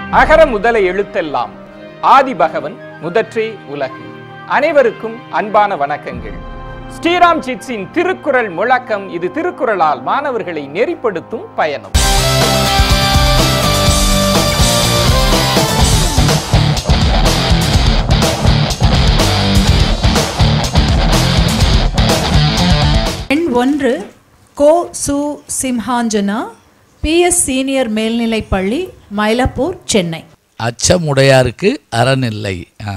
அகர முதல எழுத்தெல்லாம் ஆதி பகவன் முதற்றே உலகு அனைவருக்கும் அன்பான வணக்கங்கள் ஸ்ரீராம் சிட்ஸின் திருக்குறள் முழக்கம் இது திருக்குறளால் மாணவர்களை நெறிப்படுத்தும் பயணம் எண் ஒன்று கோ சு சிம்ஹாஞ்சனா பிஎஸ் சீனியர் மேல்நிலைப் பள்ளி மயிலப்பூர் சென்னை அச்சமுடையாருக்கு அறனில்லை ஆ.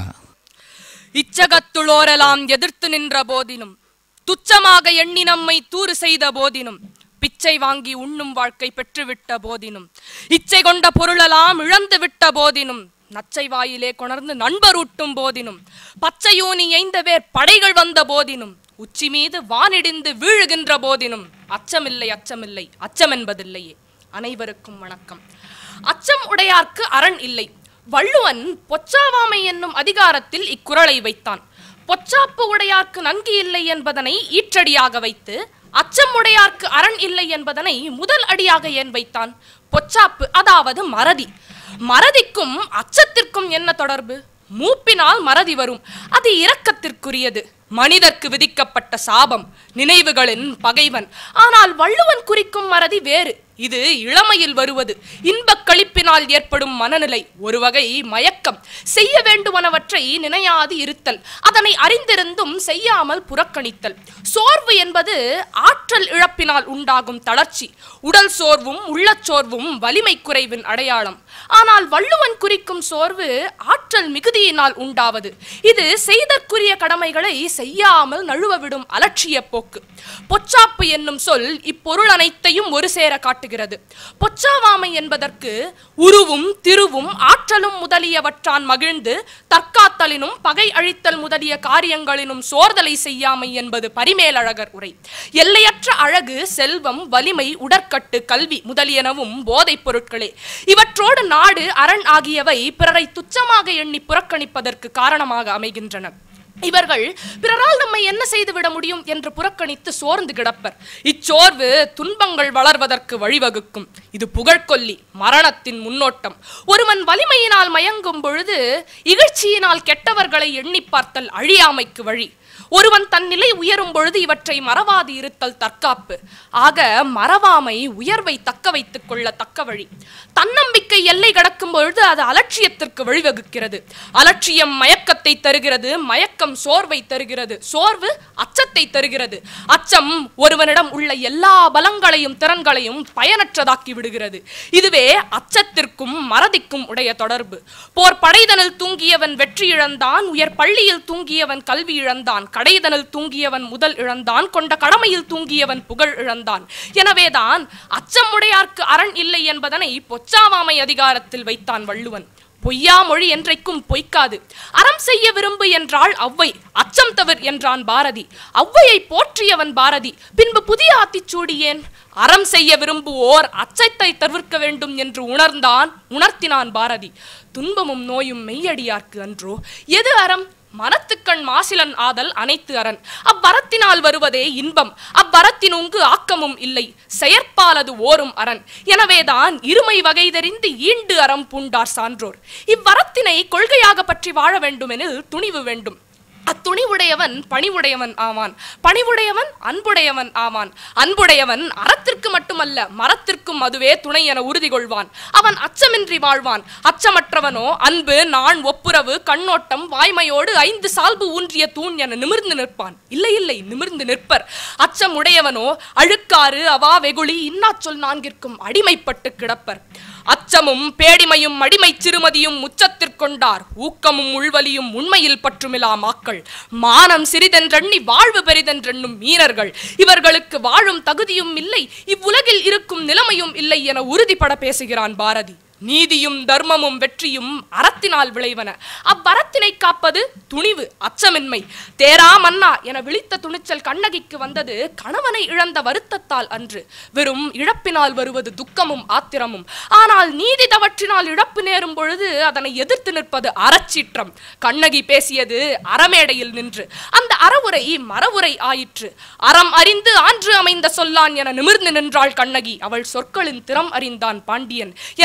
இச்சகத்துளோரெல்லாம் எதிர்த்து நின்ற போதினும் துச்சமாக எண்ணி நம்மை தூறு செய்த போதினும் பிச்சை வாங்கி உண்ணும் வாழ்க்கை பெற்றுவிட்ட போதினும் இச்சை கொண்ட பொருளெல்லாம் இழந்து விட்ட போதினும் நச்சை வாயிலே கொணர்ந்து நண்பரூட்டும் போதினும் பச்சையூனி எய்ந்த வேர் படைகள் வந்த போதினும் உச்சி மீது வானிடிந்து வீழுகின்ற போதினும் அச்சமில்லை அச்சமில்லை அச்சம் என்பதில்லையே அனைவருக்கும் வணக்கம் அச்சம் உடையார்க்கு அரண் இல்லை வள்ளுவன் பொச்சாவாமை என்னும் அதிகாரத்தில் இக்குறளை வைத்தான் பொச்சாப்பு உடையார்க்கு நன்கு இல்லை என்பதனை ஈற்றடியாக வைத்து அச்சம் உடையார்க்கு அரண் இல்லை என்பதனை முதல் அடியாக ஏன் வைத்தான் பொச்சாப்பு அதாவது மறதி மறதிக்கும் அச்சத்திற்கும் என்ன தொடர்பு மூப்பினால் மறதி வரும் அது இரக்கத்திற்குரியது மனிதர்க்கு விதிக்கப்பட்ட சாபம் நினைவுகளின் பகைவன் ஆனால் வள்ளுவன் குறிக்கும் மறதி வேறு இது இளமையில் வருவது இன்பக் களிப்பினால் ஏற்படும் மனநிலை ஒரு வகை மயக்கம் செய்ய வேண்டுவனவற்றை நினையாது இருத்தல் அதனை அறிந்திருந்தும் செய்யாமல் புறக்கணித்தல் சோர்வு என்பது ஆற்றல் இழப்பினால் உண்டாகும் தளர்ச்சி உடல் சோர்வும் உள்ளச் சோர்வும் வலிமை குறைவின் அடையாளம் ஆனால் வள்ளுவன் குறிக்கும் சோர்வு ஆற்றல் மிகுதியினால் உண்டாவது இது செய்தற்குரிய கடமைகளை செய்யாமல் நழுவவிடும் அலட்சிய போக்கு பொச்சாப்பு என்னும் சொல் இப்பொருள் அனைத்தையும் ஒரு சேர காட்டுகிறது பொச்சாவாமை என்பதற்கு உருவும் திருவும் ஆற்றலும் முதலியவற்றான் மகிழ்ந்து தற்காத்தலினும் பகை அழித்தல் முதலிய காரியங்களினும் சோர்தலை செய்யாமை என்பது பரிமேலழகர் உரை எல்லையற்ற அழகு செல்வம் வலிமை உடற்கட்டு கல்வி முதலியனவும் போதைப் பொருட்களே இவற்றோடு நாடு அரண் ஆகியவை பிறரை துச்சமாக எண்ணி புறக்கணிப்பதற்கு காரணமாக அமைகின்றன இவர்கள் பிறரால் நம்மை என்ன செய்துவிட முடியும் என்று புறக்கணித்து சோர்ந்து கிடப்பர் இச்சோர்வு துன்பங்கள் வளர்வதற்கு வழிவகுக்கும் இது புகழ்கொல்லி மரணத்தின் முன்னோட்டம் ஒருவன் வலிமையினால் மயங்கும் பொழுது இகழ்ச்சியினால் கெட்டவர்களை எண்ணி பார்த்தல் அழியாமைக்கு வழி ஒருவன் தன் நிலை உயரும் பொழுது இவற்றை மறவாது இருத்தல் தற்காப்பு ஆக மறவாமை உயர்வை தக்க வைத்துக் கொள்ள தக்க வழி தன்னம்பிக்கை எல்லை கடக்கும் பொழுது அது அலட்சியத்திற்கு வழிவகுக்கிறது அலட்சியம் மயக்கத்தை தருகிறது மயக்கம் சோர்வை தருகிறது சோர்வு அச்சத்தை தருகிறது அச்சம் ஒருவனிடம் உள்ள எல்லா பலங்களையும் திறன்களையும் பயனற்றதாக்கி விடுகிறது இதுவே அச்சத்திற்கும் மறதிக்கும் உடைய தொடர்பு போர் படைதனில் தூங்கியவன் வெற்றி இழந்தான் உயர் பள்ளியில் தூங்கியவன் கல்வி இழந்தான் கடைதனில் தூங்கியவன் முதல் இழந்தான் கொண்ட கடமையில் தூங்கியவன் புகழ் இழந்தான் எனவேதான் அச்சமுடையார்க்கு அரண் இல்லை என்பதனை பொச்சாவாமை அதிகாரத்தில் வைத்தான் வள்ளுவன் பொய்யா மொழி என்றைக்கும் பொய்க்காது அறம் செய்ய விரும்பு என்றால் அவ்வை அச்சம் தவிர் என்றான் பாரதி ஔவையை போற்றியவன் பாரதி பின்பு புதிய ஆத்திச்சூடி ஏன் அறம் செய்ய விரும்புவோர் அச்சத்தை தவிர்க்க வேண்டும் என்று உணர்ந்தான் உணர்த்தினான் பாரதி துன்பமும் நோயும் மெய்யடியார்க்கு அன்றோ எது அறம் மனத்துக்கண் மாசிலன் ஆதல் அனைத்து அரண் அவ்வரத்தினால் வருவதே இன்பம் அவ்வரத்தினுங்கு ஆக்கமும் இல்லை செயற்பாலது ஓரும் அரண் எனவேதான் இருமை வகை தெரிந்து ஈண்டு அறம் பூண்டார் சான்றோர் இவ்வரத்தினை கொள்கையாக பற்றி வாழ வேண்டுமெனில் துணிவு வேண்டும் அத்துணிவுடையவன் பணிவுடையவன் ஆவான் பணிவுடையவன் அன்புடையவன் ஆவான் அன்புடையவன் அறத்திற்கு மட்டுமல்ல மரத்திற்கும் அதுவே துணை என உறுதி கொள்வான் அவன் அச்சமின்றி வாழ்வான் அச்சமற்றவனோ அன்பு நான் ஒப்புரவு கண்ணோட்டம் வாய்மையோடு ஐந்து சால்பு ஊன்றிய தூண் என நிமிர்ந்து நிற்பான் இல்லை இல்லை நிமிர்ந்து நிற்பர் அச்சம் உடையவனோ அழுக்காறு அவா வெகுளி இன்னாச்சொல் நான்கிற்கும் அடிமைப்பட்டு கிடப்பர் அச்சமும் பேடிமையும் அடிமை சிறுமதியும் முச்சத்திற்கொண்டார் ஊக்கமும் உள்வலியும் உண்மையில் பற்றுமிலா மாக்கள் மானம் சிறிதென்றெண்ணி வாழ்வு பெரிதென்றெண்ணும் மீனர்கள் இவர்களுக்கு வாழும் தகுதியும் இல்லை இவ்வுலகில் இருக்கும் நிலைமையும் இல்லை என உறுதிப்பட பேசுகிறான் பாரதி நீதியும் தர்மமும் வெற்றியும் அறத்தினால் விளைவன அவ்வரத்தினை காப்பது துணிவு அச்சமின்மை தேரா மன்னா என விழித்த துணிச்சல் கண்ணகிக்கு வந்தது கணவனை இழந்த வருத்தத்தால் அன்று வெறும் இழப்பினால் வருவது துக்கமும் ஆத்திரமும் ஆனால் நீதி தவற்றினால் இழப்பு நேரும் பொழுது அதனை எதிர்த்து நிற்பது அறச்சீற்றம் கண்ணகி பேசியது அறமேடையில் நின்று அந்த அறவுரை மறவுரை ஆயிற்று அறம் அறிந்து ஆன்று அமைந்த சொல்லான் என நிமிர்ந்து நின்றாள் கண்ணகி அவள் சொற்களின் திறம் அறிந்தான் பாண்டியன் எனவேதான்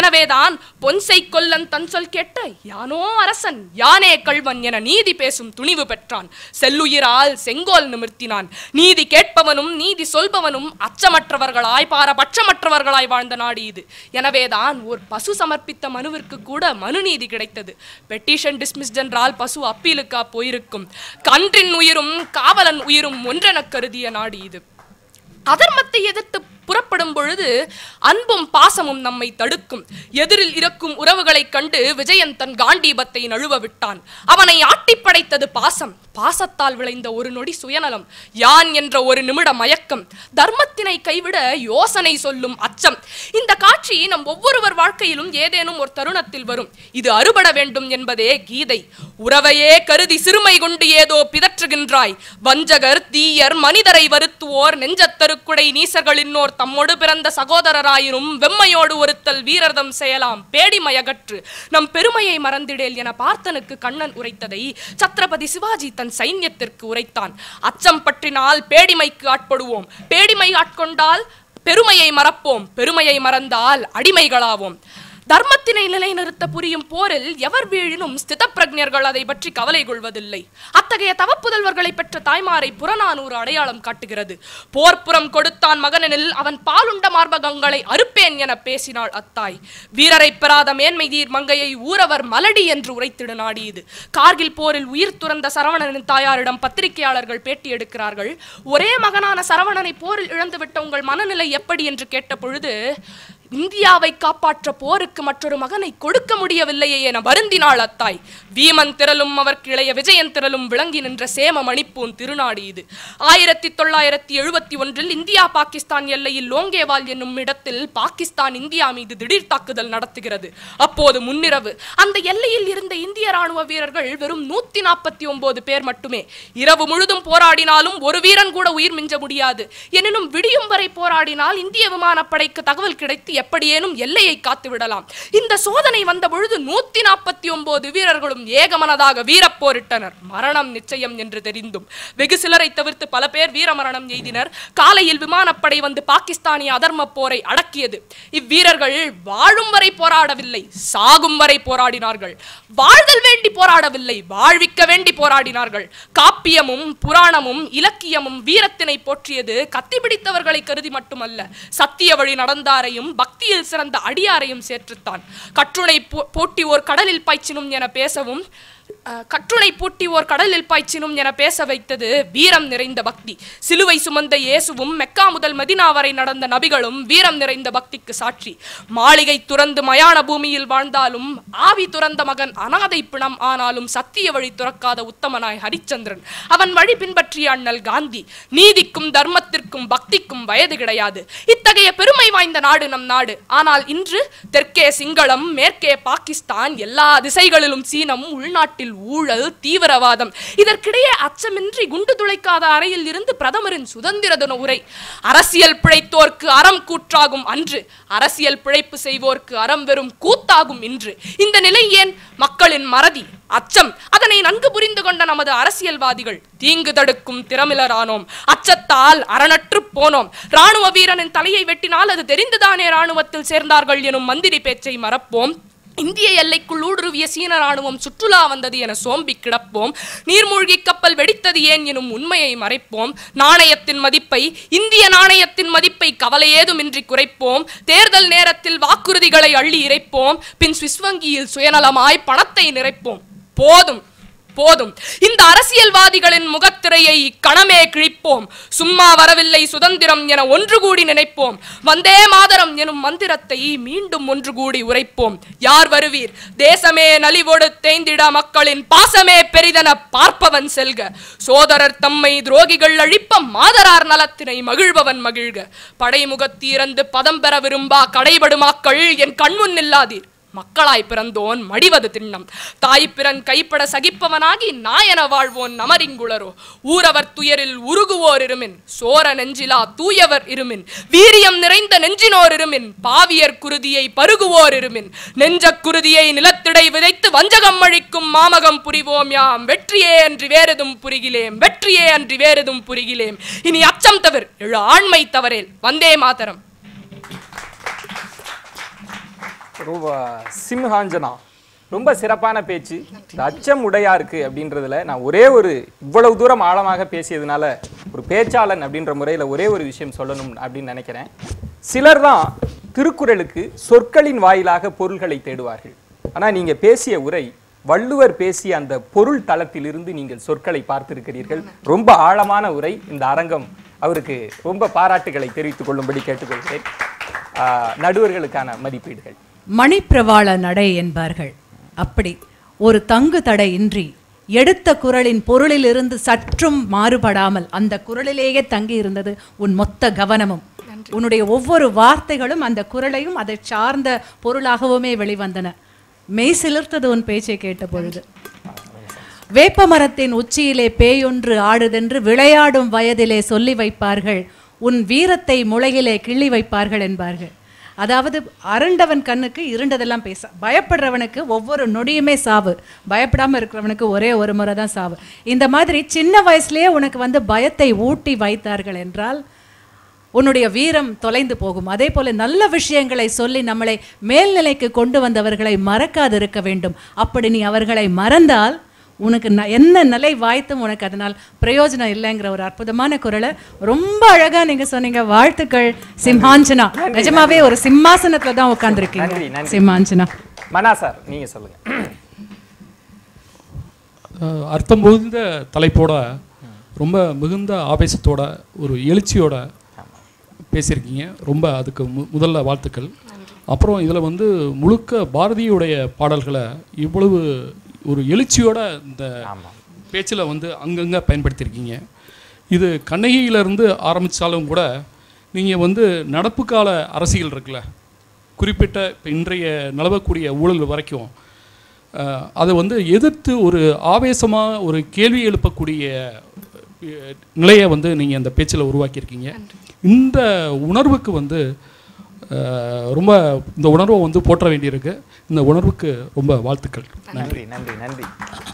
நிறுத்தினான் பொன்சை கொல்லன் தன் சொல் கேட்ட யானோ அரசன் யானே கள்வன் என நீதி பேசும் துணிவு பெற்றான் செல்லுயிரால் செங்கோல் நிமிர்த்தினான் நீதி கேட்பவனும் நீதி சொல்பவனும் அச்சமற்றவர்களாய் பாரபட்சமற்றவர்களாய் வாழ்ந்த நாடு இது எனவேதான் ஒரு பசு சமர்ப்பித்த மனுவிற்கு கூட மனுநீதி கிடைத்தது பெட்டிஷன் டிஸ்மிஸ்ட் என்றால் பசு அப்பீலுக்கா போயிருக்கும் கன்றின் உயிரும் காவலன் உயிரும் ஒன்றென கருதிய நாடு இது அதர்மத்தை எதிர்த்து புறப்படும் பொழுது அன்பும் பாசமும் நம்மை தடுக்கும் எதிரில் இருக்கும் உறவுகளைக் கண்டு விஜயன் தன் காண்டீபத்தை நழுவ விட்டான் அவனை ஆட்டிப் படைத்தது பாசம் பாசத்தால் விளைந்த ஒரு நொடி சுயநலம் யான் என்ற ஒரு நிமிட மயக்கம் தர்மத்தினை கைவிட யோசனை சொல்லும் அச்சம் இந்த காட்சி நம் ஒவ்வொருவர் வாழ்க்கையிலும் ஏதேனும் ஒரு தருணத்தில் வரும் இது அறுபட வேண்டும் என்பதே கீதை உறவையே கருதி சிறுமை கொண்டு ஏதோ பிதற்றுகின்றாய் வஞ்சகர் தீயர் மனிதரை வருத்துவோர் நெஞ்சத்தருக்குடை நீசர்கள் இன்னோர் தம்மொடு பிறந்த சகோதரராயினும் வெம்மையோடு ஒருத்தல் வீரர்தம் செய்யலாம் பேடிமயகற்று நம் பெருமையை மறந்திடேல் என பார்த்தனுக்கு கண்ணன் உரைத்ததை சத்ரபதி சிவாஜி தன் சைன்யத்திற்கு உரைத்தான் அச்சம் பற்றினால் பேடிமைக்கு ஆட்படுவோம் பேடிமை ஆட்கொண்டால் பெருமையை மறப்போம் பெருமையை மறந்தால் அடிமைகளாவோம் தர்மத்தினை நிலைநிறுத்த புரியும் போரில் எவர் வீழினும் ஸ்திதப்பிரஜர்கள் அதை பற்றி கவலை கொள்வதில்லை அத்தகைய தவப்புதல்வர்களை பெற்ற தாய்மாரை புறநானூறு அடையாளம் காட்டுகிறது போர்ப்புறம் கொடுத்தான் மகனெனில் அவன் பாலுண்ட மார்பகங்களை அறுப்பேன் என பேசினாள் அத்தாய் வீரரை பெறாத மேன்மை தீர் மங்கையை ஊரவர் மலடி என்று உரைத்திடு நாடி இது கார்கில் போரில் உயிர் துறந்த சரவணனின் தாயாரிடம் பத்திரிகையாளர்கள் பேட்டி எடுக்கிறார்கள் ஒரே மகனான சரவணனை போரில் இழந்துவிட்ட உங்கள் மனநிலை எப்படி என்று கேட்ட பொழுது இந்தியாவை காப்பாற்ற போருக்கு மற்றொரு மகனை கொடுக்க முடியவில்லையே என வருந்தினாள் அத்தாய் வீமன் திரளும் அவர்க்கு இளைய விஜயன் திரளும் விளங்கி நின்ற சேம மணிப்பூன் திருநாடு இது ஆயிரத்தி தொள்ளாயிரத்தி எழுபத்தி ஒன்றில் இந்தியா பாகிஸ்தான் எல்லையில் லோங்கேவால் என்னும் இடத்தில் பாகிஸ்தான் இந்தியா மீது திடீர் தாக்குதல் நடத்துகிறது அப்போது முன்னிரவு அந்த எல்லையில் இருந்த இந்திய ராணுவ வீரர்கள் வெறும் நூத்தி நாற்பத்தி ஒன்பது பேர் மட்டுமே இரவு முழுதும் போராடினாலும் ஒரு வீரன் கூட உயிர் மிஞ்ச முடியாது எனினும் விடியும் வரை போராடினால் இந்திய விமானப்படைக்கு தகவல் கிடைத்து எப்படியேனும் எல்லையை காத்து விடலாம் இந்த சோதனை வந்த பொழுது நூத்தி நாற்பத்தி ஒன்பது வீரர்களும் ஏகமனதாக வீரப்போரிட்டனர் மரணம் நிச்சயம் என்று தெரிந்தும் வெகு சிலரை தவிர்த்து பல பேர் வீரமரணம் எய்தினர் காலையில் விமானப்படை வந்து பாகிஸ்தானிய அதர்ம போரை அடக்கியது இவ்வீரர்கள் வாழும் வரை போராடவில்லை சாகும் வரை போராடினார்கள் வாழ்தல் வேண்டி போராடவில்லை வாழ்விக்க வேண்டி போராடினார்கள் காப்பியமும் புராணமும் இலக்கியமும் வீரத்தினை போற்றியது கத்தி பிடித்தவர்களை கருதி மட்டுமல்ல சத்திய வழி நடந்தாரையும் பக்தியில் சிறந்த அடியாரையும் சேர்த்துத்தான் கற்றுணை போ- போட்டி ஓர் கடலில் பாய்ச்சினும் என பேசவும் அஹ், கற்றுணை பூட்டி ஓர் கடலில் பாய்ச்சினும் என பேச வைத்தது வீரம் நிறைந்த பக்தி சிலுவை சுமந்த இயேசுவும் மெக்கா முதல் மதினா வரை நடந்த நபிகளும் வீரம் நிறைந்த பக்திக்கு சாட்சி மாளிகை துறந்து மயான பூமியில் வாழ்ந்தாலும் ஆவி துறந்த மகன் அனாதை பிணம் ஆனாலும் சத்திய வழி துறக்காத உத்தமனாய் ஹரிச்சந்திரன் அவன் வழி பின்பற்றிய அண்ணல் காந்தி நீதிக்கும் தர்மத்திற்கும் பக்திக்கும் வயது கிடையாது இத்தகைய பெருமை வாய்ந்த நாடு நம் நாடு ஆனால் இன்று தெற்கே சிங்களம் மேற்கே பாகிஸ்தான் எல்லா திசைகளிலும் சீனம் உள்நாட்டில் ஊழல் தீவிரவாதம் இதற்கிடையே அச்சமின்றி குண்டு துளைக்காத அறையில் இருந்து பிரதமரின் சுதந்திர தின உரை அரசியல் பிழைத்தோர்க்கு அறம் கூற்றாகும் அன்று அரசியல் பிழைப்பு செய்வோர்க்கு அறம் வெறும் கூத்தாகும் இன்று இந்த நிலை ஏன் மக்களின் மறதி அச்சம் அதனை நன்கு புரிந்து கொண்ட நமது அரசியல்வாதிகள் தீங்கு தடுக்கும் திறமிலரானோம் அச்சத்தால் அரணற்று போனோம் ராணுவ வீரனின் தலையை வெட்டினால் அது தெரிந்துதானே ராணுவத்தில் சேர்ந்தார்கள் எனும் மந்திரி பேச்சை மறப்போம் இந்திய எல்லைக்குள் ஊடுருவிய சீன ராணுவம் சுற்றுலா வந்தது என சோம்பி கிடப்போம் நீர்மூழ்கி கப்பல் வெடித்தது ஏன் எனும் உண்மையை மறைப்போம் நாணயத்தின் மதிப்பை இந்திய நாணயத்தின் மதிப்பை கவலையேதுமின்றி குறைப்போம் தேர்தல் நேரத்தில் வாக்குறுதிகளை அள்ளி இறைப்போம் பின் சுவிஸ் வங்கியில் சுயநலமாய் பணத்தை நிறைப்போம் போதும் போதும் இந்த அரசியல்வாதிகளின் முகத்திரையை இக்கணமே கிழிப்போம் சும்மா வரவில்லை சுதந்திரம் என ஒன்று கூடி நினைப்போம் வந்தே மாதரம் எனும் மந்திரத்தை மீண்டும் ஒன்று கூடி உரைப்போம் யார் வருவீர் தேசமே நலிவோடு தேய்ந்திட மக்களின் பாசமே பெரிதென பார்ப்பவன் செல்க சோதரர் தம்மை துரோகிகள் அழிப்ப மாதரார் நலத்தினை மகிழ்பவன் மகிழ்க படைமுகத்தீரந்து பதம் பெற விரும்பா கடைபடுமாக்கள் என் கண்முன் நில்லாதீர் மக்களாய் பிறந்தோன் மடிவது திண்ணம் தாய் பிறன் கைப்பட சகிப்பவனாகி நாயன வாழ்வோன் நமரிங்குளரோ ஊரவர் துயரில் உருகுவோர் இருமின் சோர நெஞ்சிலா தூயவர் இருமின் வீரியம் நிறைந்த நெஞ்சினோர் இருமின் பாவியர் குருதியை பருகுவோர் இருமின் நெஞ்ச குருதியை நிலத்திடை விதைத்து வஞ்சகம் அழிக்கும் மாமகம் புரிவோம் யாம் வெற்றியே அன்றி வேறெதும் புரிகிலேம் வெற்றியே அன்றி வேறெதும் புரிகிலேம் இனி அச்சம் தவிர் எழு ஆண்மை தவறேல் வந்தே மாதரம் ரொம்ப சிம்ஹாஞ்சனா ரொம்ப சிறப்பான பேச்சு இந்த அச்சம் உடையாருக்கு அப்படின்றதுல நான் ஒரே ஒரு இவ்வளவு தூரம் ஆழமாக பேசியதுனால ஒரு பேச்சாளன் அப்படின்ற முறையில் ஒரே ஒரு விஷயம் சொல்லணும் அப்படின்னு நினைக்கிறேன் சிலர் தான் திருக்குறளுக்கு சொற்களின் வாயிலாக பொருள்களை தேடுவார்கள் ஆனா நீங்க பேசிய உரை வள்ளுவர் பேசிய அந்த பொருள் தளத்திலிருந்து நீங்கள் சொற்களை பார்த்திருக்கிறீர்கள் ரொம்ப ஆழமான உரை இந்த அரங்கம் அவருக்கு ரொம்ப பாராட்டுகளை தெரிவித்துக் கொள்ளும்படி கேட்டுக்கொள்கிறேன் ஆஹ், நடுவர்களுக்கான மதிப்பீடுகள் மணிப்பிரவாள நடை என்பார்கள் அப்படி ஒரு தங்கு தடை இன்றி எடுத்த குரலின் பொருளிலிருந்து சற்றும் மாறுபடாமல் அந்த குரலிலேயே தங்கி இருந்தது உன் மொத்த கவனமும் உன்னுடைய ஒவ்வொரு வார்த்தைகளும் அந்த குரலையும் அதை சார்ந்த பொருளாகவுமே வெளிவந்தன மெய் சிலிர்த்தது உன் பேச்சை கேட்ட பொழுது வேப்ப மரத்தின் உச்சியிலே பேயொன்று ஆடுதென்று விளையாடும் வயதிலே சொல்லி வைப்பார்கள் உன் வீரத்தை முளையிலே கிள்ளி வைப்பார்கள் என்பார்கள் அதாவது அரண்டவன் கண்ணுக்கு இருண்டதெல்லாம் பேச பயப்படுறவனுக்கு ஒவ்வொரு நொடியுமே சாவு பயப்படாம இருக்கிறவனுக்கு ஒரே ஒரு முறை தான் சாவு இந்த மாதிரி சின்ன வயசுலயே உனக்கு வந்து பயத்தை ஊட்டி வைத்தார்கள் என்றால் உன்னுடைய வீரம் தொலைந்து போகும் அதே போல நல்ல விஷயங்களை சொல்லி நம்மளை மேல்நிலைக்கு கொண்டு வந்தவர்களை மறக்காது இருக்க வேண்டும் அப்படி நீ அவர்களை மறந்தால் உனக்கு ந- என்ன நிலை வாய்த்தும் உனக்கு அதனால் பிரயோஜனம் இல்லைங்கிற ஒரு அற்புதமான குரலை ரொம்ப அழகா நீங்க சொன்னீங்க வாழ்த்துக்கள் சிம்ஹாஞ்சனா நிஜமாவே ஒரு சிம்மாசனத்துல தான் நன்றி, உட்கார்ந்துருக்கீங்க நன்றி. சிம்ஹாஞ்சனா மனா சார் நீங்க சொல்லுங்க அஹ் அர்த்தம் பொருந்த தலைப்போட ரொம்ப மிகுந்த ஆவேசத்தோட ஒரு எழுச்சியோட பேசியிருக்கீங்க ரொம்ப அதுக்கு மு- முதல்ல வாழ்த்துக்கள் அப்புறம் இதில் வந்து முழுக்க பாரதியுடைய பாடல்களை இவ்வளவு ஒரு எழுச்சியோட இந்த பேச்சில் வந்து அங்கங்கே பயன்படுத்தியிருக்கீங்க இது கண்ணகியிலிருந்து ஆரம்பித்தாலும் கூட நீங்கள் வந்து நடப்பு கால அரசியல் இருக்குல்ல குறிப்பிட்ட இப்போ இன்றைய நிலவக்கூடிய ஊழல் வரைக்கும் அஹ், அதை வந்து எதிர்த்து ஒரு ஆவேசமாக ஒரு கேள்வி எழுப்பக்கூடிய அஹ், நிலையை வந்து நீங்கள் அந்த பேச்சில் உருவாக்கியிருக்கீங்க இந்த உணர்வுக்கு வந்து அஹ், ரொம்ப இந்த உணர்வை வந்து போற்ற வேண்டியிருக்கு இந்த உணர்வுக்கு ரொம்ப வாழ்த்துக்கள் நன்றி நன்றி நன்றி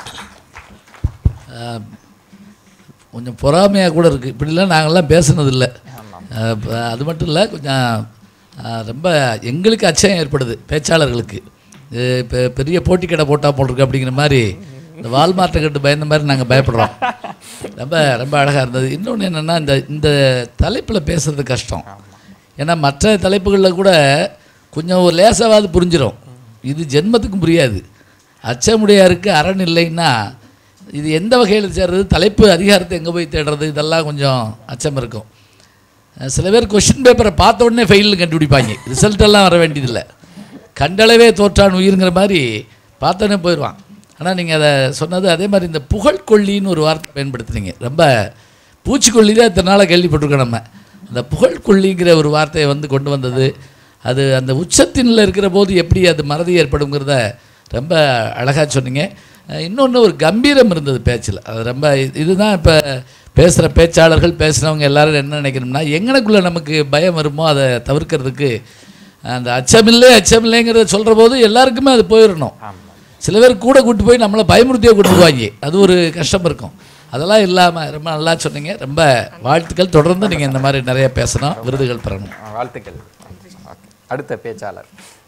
ஆஹ், கொஞ்சம் பொறாமையாக கூட இருக்குது இப்படிலாம் நாங்கள்லாம் பேசுனதில்லை ஆஹ், இப்ப அது மட்டும் இல்லை கொஞ்சம் ஆஹ், ரொம்ப எங்களுக்கு அச்சம் ஏற்படுது பேச்சாளர்களுக்கு இப்போ பெரிய போட்டி கடை போட்டால் போட்டிருக்கு அப்படிங்கிற மாதிரி இந்த வால்மார்ட்டை கட்டு பயந்த மாதிரி நாங்கள் பயப்படுறோம் ரொம்ப ரொம்ப அழகாக இருந்தது இன்னொன்று என்னென்னா இந்த இந்த தலைப்பில் பேசுறது கஷ்டம் ஏன்னா மற்ற தலைப்புகளில் கூட கொஞ்சம் ஒரு லேசாவது புரிஞ்சிடும் இது ஜென்மத்துக்கும் புரியாது அச்சமுடையாருக்கு அரண் இல்லைன்னா இது எந்த வகையில் சேர்றது தலைப்பு அதிகாரத்தை எங்கே போய் தேடுறது இதெல்லாம் கொஞ்சம் அச்சம் இருக்கும் அஹ் சில பேர் கொஷின் பேப்பரை பார்த்த உடனே ஃபெயில்னு கண்டுபிடிப்பாங்க ரிசல்ட் எல்லாம் வர வேண்டியதில்லை கண்டளவே தோற்றான் உயிருங்கிற மாதிரி பார்த்தோன்னே போயிடுவான் ஆனால் நீங்கள் அதை சொன்னது அதே மாதிரி இந்த புகழ்கொல்லின்னு ஒரு வார்த்தை பயன்படுத்துனீங்க ரொம்ப பூச்சிக்கொல்லி தான் இத்தனை நாளாக கேள்விப்பட்டிருக்கோம் நம்ம அந்த புகழ்கொல்லிங்கிற ஒரு வார்த்தையை வந்து கொண்டு வந்தது அது அந்த உச்சத்தினில் இருக்கிற போது எப்படி அது மறதி ஏற்படுங்கிறத ரொம்ப அழகாக சொன்னீங்க இன்னொன்று ஒரு கம்பீரம் இருந்தது பேச்சில் அது ரொம்ப இது- இதுதான் இப்போ பேசுகிற பேச்சாளர்கள் பேசுகிறவங்க எல்லாரும் என்ன நினைக்கணும்னா எங்கனக்குள்ளே நமக்கு பயம் வருமோ அதை தவிர்க்கிறதுக்கு அந்த அச்சமில்லை அச்சமில்லைங்கிறத சொல்கிற போது எல்லாருக்குமே அது போயிடணும் சில பேர் கூட கூட்டு போய் நம்மளை பயமுறுத்தியே கூட்டு போவாங்க அது ஒரு கஷ்டம் இருக்கும் அதெல்லாம் இல்லாமல் ரொம்ப நல்லா சொன்னீங்க ரொம்ப வாழ்த்துக்கள் தொடர்ந்து நீங்கள் இந்த மாதிரி நிறைய பேசணும் விருதுகள் பெறணும் வாழ்த்துக்கள் அடுத்த பேச்சாளர்